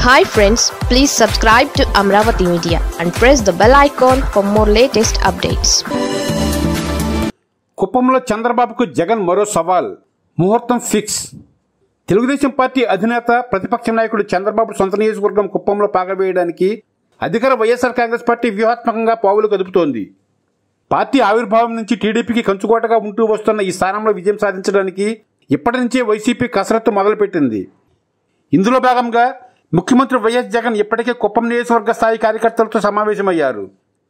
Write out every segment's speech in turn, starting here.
hi friends please subscribe to Amaravati media and press the bell icon for more latest updates కుప్పంలో చంద్రబాబుకు జగన్ మరో సవాల్ ముహూర్తం ఫిక్స్ తెలుగుదేశం పార్టీ అధినేత ప్రతిపక్ష నాయకుడు చంద్రబాబు సొంత నియోజకవర్గం కుప్పంలో పాగవేయడానికి అధికార వైఎస్ఆర్ కాంగ్రెస్ పార్టీ వ్యూహాత్మకంగా పావులు కదుపుతోంది పార్టీ ఆవిర్భావం నుంచి టీడీపీకి కంచుకోటగా ఉంటూ వస్తున్న ఈ స్థానంలో విజయం సాధించడానికి ఇప్పటి నుంచే వైసీపీ కసరత్తు మొదలుపెట్టింది ఇందులో భాగంగా ముఖ్యమంత్రి వైఎస్ జగన్ ఇప్పటికే కుప్పం నియోజకవర్గ స్థాయి కార్యకర్తలతో సమావేశమయ్యారు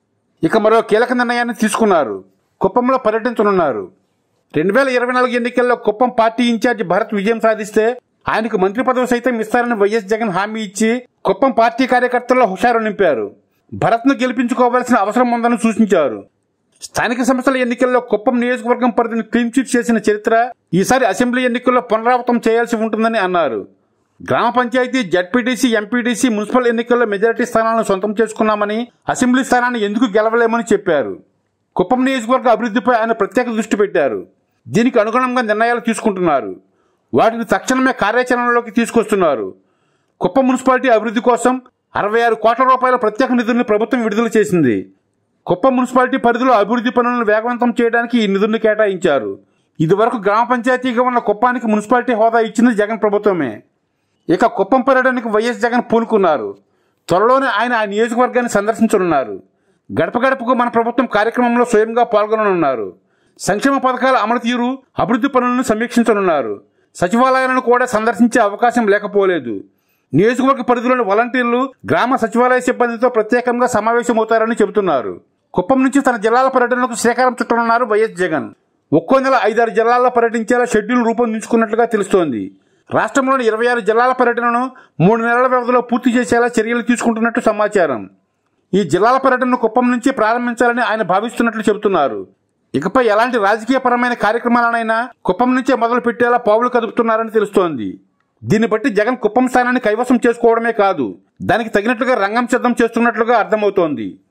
ఇక మరో కీలక నిర్ణయాన్ని తీసుకున్నారు కుప్పంలో పర్యటించనున్నారు రెండు వేల ఇరవై నాలుగు ఎన్నికల్లో కుప్పం పార్టీ ఇన్ఛార్జి భరత్ విజయం సాధిస్తే ఆయనకు మంత్రి పదవి సైతం ఇస్తారని వైఎస్ జగన్ హామీ ఇచ్చి కుప్పం పార్టీ కార్యకర్తల్లో హుషారు నింపారు భరత్ను గెలిపించుకోవాల్సిన అవసరం ఉందని సూచించారు స్థానిక సంస్థల ఎన్నికల్లో కుప్పం నియోజకవర్గం పరిధిని క్లీన్ చిట్ చేసిన చరిత్ర ఈసారి అసెంబ్లీ ఎన్నికల్లో పునరావృతం చేయాల్సి ఉంటుందని అన్నారు గ్రామ పంచాయతీ జడ్పీటీసీ ఎంపీటీసీ మున్సిపల్ ఎన్నికల్లో మెజారిటీ స్థానాలను సొంతం చేసుకున్నామని అసెంబ్లీ స్థానాన్ని ఎందుకు గెలవలేమని చెప్పారు కుప్పం నియోజకవర్గ అభివృద్ధిపై ఆయన ప్రత్యేక దృష్టి పెట్టారు దీనికి అనుగుణంగా నిర్ణయాలు తీసుకుంటున్నారు వాటిని తక్షణమే కార్యాచరణలోకి తీసుకొస్తున్నారు కుప్పం మున్సిపాలిటీ అభివృద్ధి కోసం అరవై ఆరు కోట్ల రూపాయల ప్రత్యేక నిధులను ప్రభుత్వం విడుదల చేసింది కుప్పం మున్సిపాలిటీ పరిధిలో అభివృద్ధి పనులను వేగవంతం చేయడానికి ఈ నిధులను కేటాయించారు ఇదివరకు గ్రామ పంచాయతీగా ఉన్న కుప్పానికి మున్సిపాలిటీ హోదా ఇచ్చింది జగన్ ప్రభుత్వమే ఇక కుప్పం పర్యటనకు వైఎస్ జగన్ పూనుకున్నారు త్వరలోనే ఆయన ఆ నియోజకవర్గాన్ని సందర్శించనున్నారు గడప గడపకు మన ప్రభుత్వం కార్యక్రమంలో స్వయంగా పాల్గొననున్నారు సంక్షేమ పథకాల అమలు తీరు అభివృద్ధి పనులను సమీక్షించనున్నారు సచివాలయాలను కూడా సందర్శించే అవకాశం లేకపోలేదు నియోజకవర్గ పరిధిలోని వాలంటీర్లు గ్రామ సచివాలయ సిబ్బందితో ప్రత్యేకంగా సమావేశమవుతారని చెబుతున్నారు కుప్పం నుంచి తన జిల్లాల పర్యటనకు శ్రీకారం చుట్టనున్నారు వైఎస్ జగన్ ఒక్కో నెల ఐదారు జిల్లాల్లో పర్యటించేలా షెడ్యూల్ రూపొందించుకున్నట్లుగా తెలుస్తోంది రాష్ట్రంలోని ఇరవై ఆరు జిల్లాల పర్యటనను మూడు నెలల వ్యవధిలో పూర్తి చేసేలా చర్యలు తీసుకుంటున్నట్టు సమాచారం ఈ జిల్లాల పర్యటనను కుప్పం నుంచి ప్రారంభించాలని ఆయన భావిస్తున్నట్లు చెబుతున్నారు ఇకపై ఎలాంటి రాజకీయపరమైన కార్యక్రమాలనైనా కుప్పం నుంచే మొదలు పెట్టేలా పావులు కదుపుతున్నారని తెలుస్తోంది దీన్ని బట్టి జగన్ కుప్పం స్థానాన్ని కైవసం చేసుకోవడమే కాదు దానికి తగినట్లుగా రంగం సిద్ధం చేస్తున్నట్లుగా అర్థమవుతోంది